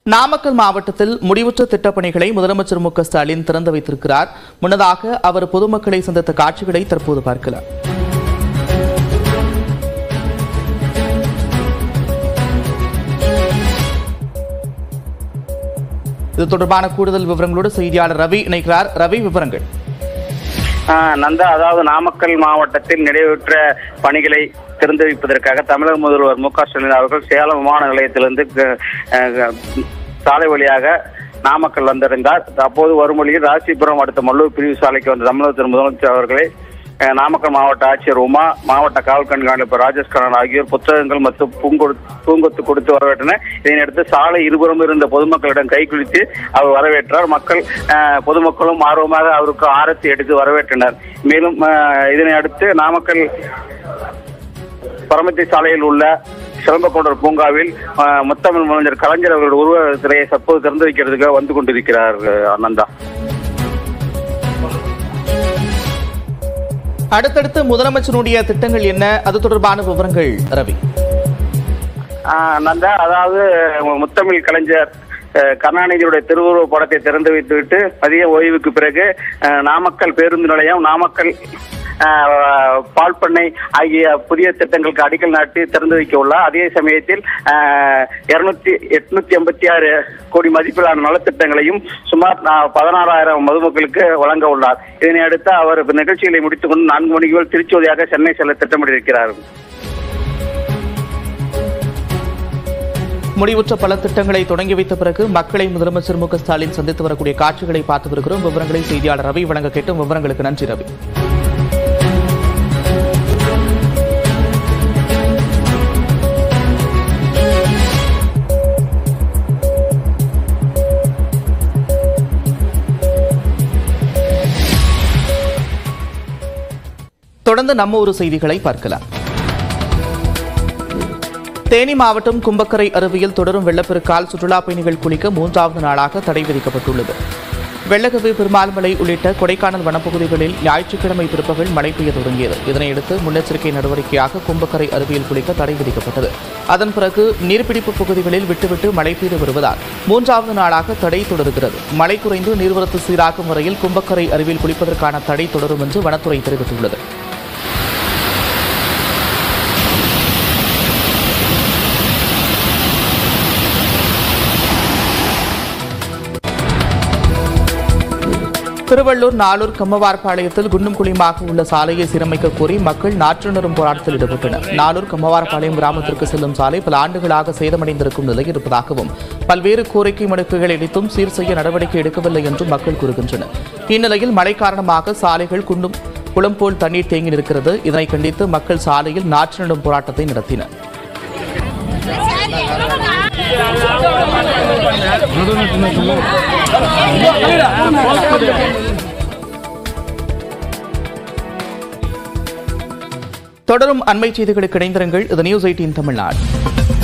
நாமக்கல் மாவட்டத்தில் முடிவுற்ற திட்டப்பணிகளை முதலமைச்சர் மு க ஸ்டாலின் திறந்து வைத்திருக்கிறார் முன்னதாக அவர் பொதுமக்களை சந்தித்த காட்சிகளை தற்போது பார்க்கலாம் இது தொடர்பான கூடுதல் விவரங்களோடு செய்தியாளர் ரவி இணைக்கிறார் ரவி விவரங்கள் ஆஹ் நந்தா அதாவது நாமக்கல் மாவட்டத்தில் நிறைவேற்ற பணிகளை திறந்து வைப்பதற்காக தமிழக முதல்வர் மு க ஸ்டாலின் அவர்கள் சேலம் விமான நிலையத்திலிருந்து க- அஹ் சாலை வழியாக நாமக்கல் வந்திருந்தார் அப்போது வரும் வழியில் ராசிபுரம் அடுத்த மல்லூர் பிரிவு சாலைக்கு வந்த தமிழகத்தின் முதலமைச்சர் அவர்களை அஹ் நாமக்கல் மாவட்ட ஆட்சியர் உமா மாவட்ட காவல் கண்காணிப்பு ராஜேஷ் கண்ணன் ஆகியோர் புத்தகங்கள் மற்றும் பூங்கொடு பூங்கொத்து கொடுத்து வரவேற்றனர் இதனையடுத்து சாலை இருபுறம் இருந்த பொதுமக்களிடம் கைகுலுத்தி அவர் வரவேற்றார் மக்கள் அஹ், பொதுமக்களும் ஆர்வமாக அவருக்கு ஆரத்தி எடுத்து வரவேற்றனர் மேலும் அஹ், இதனை அடுத்து நாமக்கல் பரமத்தி சாலையில் உள்ள சிலம்பக்கொண்டர் பூங்காவில் அஹ், முத்தமிழ் முதலமைச்சர் கலைஞர் அவர்களுடைய உருவ சிலையை தற்போது திறந்து வைக்கிறதுக்கு வந்து கொண்டிருக்கிறார் அஹ், ஆனந்தா அடுத்தடுத்து முதலமைச்சருடைய திட்டங்கள் என்ன அது தொடர்பான விவரங்கள் ரவி ஆஹ் நந்தா அதாவது முத்தமிழ் கலைஞர் அஹ், கருணாநிதியுடைய திருவுருவ படத்தை திறந்து வைத்துவிட்டு மதிய ஓய்வுக்கு பிறகு அஹ், நாமக்கல் பேருந்து நிலையம் நாமக்கல் அஹ், பால் பண்ணை ஆகிய புதிய திட்டங்களுக்கு அடிக்கல் நாட்டி திறந்து வைக்க உள்ளார் அதே சமயத்தில் இருநூத்தி எட்நூத்தி எண்பத்தி ஆறு கோடி மதிப்பிலான நலத்திட்டங்களையும் சுமார் நா- பதினாறாயிரம் மதுமக்களுக்கு வழங்க உள்ளார் இதனை அடுத்து அவர் நிகழ்ச்சிகளை முடித்துக் கொண்டு நான்கு மணிக்கு மேல் திருச்சோதியாக சென்னை செல்ல திட்டமிட்டிருக்கிறார் முடிவுற்ற பல திட்டங்களை தொடங்கி வைத்த பிறகு மக்களை முதலமைச்சர் மு க ஸ்டாலின் சந்தித்து வரக்கூடிய காட்சிகளை பார்த்து வருகிறோம் விவரங்களை செய்தியாளர் ரவி வழங்க கேட்டும் விவரங்களுக்கு நன்றி ரவி தொடர்ந்து நம்ம ஒரு செய்திகளை பார்க்கலாம் தேனி மாவட்டம் கும்பக்கரை அருவியில் தொடரும் வெள்ளப்பெருக்கால் சுற்றுலா பயணிகள் குளிக்க மூன்றாவது நாளாக தடை விதிக்கப்பட்டுள்ளது வெள்ளக்கவி பெருமாள்மலை உள்ளிட்ட கொடைக்கானல் வனப்பகுதிகளில் ஞாயிற்றுக்கிழமை பிற்பகல் மழை பெய்ய தொடங்கியது இதனையடுத்து முன்னெச்சரிக்கை நடவடிக்கையாக கும்பக்கரை அருவியில் குளிக்க தடை விதிக்கப்பட்டது அதன் பிறகு நீர்பிடிப்பு பகுதிகளில் விட்டுவிட்டு மழை பெய்து வருவதால் மூன்றாவது நாளாக தடை தொடர்கிறது மழை குறைந்து நீர்வரத்து சீராகும் வரையில் கும்பக்கரை அருவியில் குளிப்பதற்கான தடை தொடரும் என்று வனத்துறை தெரிவித்துள்ளது திருவள்ளூர் நாளூர் கம்மவார்பாளையத்தில் குண்டும் குழியுமாக உள்ள சாலையை சீரமைக்க கோரி மக்கள் நாற்றுணரும் போராட்டத்தில் ஈடுபட்டனர் நாளூர் கம்மவார்பாளையம் கிராமத்திற்கு செல்லும் சாலை பல ஆண்டுகளாக சேதமடைந்திருக்கும் நிலை இருப்பதாகவும் பல்வேறு கோரிக்கை மனுக்கள் அளித்தும் சீர் செய்ய நடவடிக்கை எடுக்கவில்லை என்றும் மக்கள் கூறுகின்றனர் இந்நிலையில் மழை காரணமாக சாலைகள் குண்டும் குளம் போல் தண்ணீர் தேங்கி நிற்கிறது இதனை கண்டித்து மக்கள் சாலையில் நாற்று நடும் போராட்டத்தை நடத்தினர் தொடரும் அண்மை செய்திகளுக்கு இணைந்திருங்கள் இது நியூஸ் எயிட்டீன் தமிழ்நாடு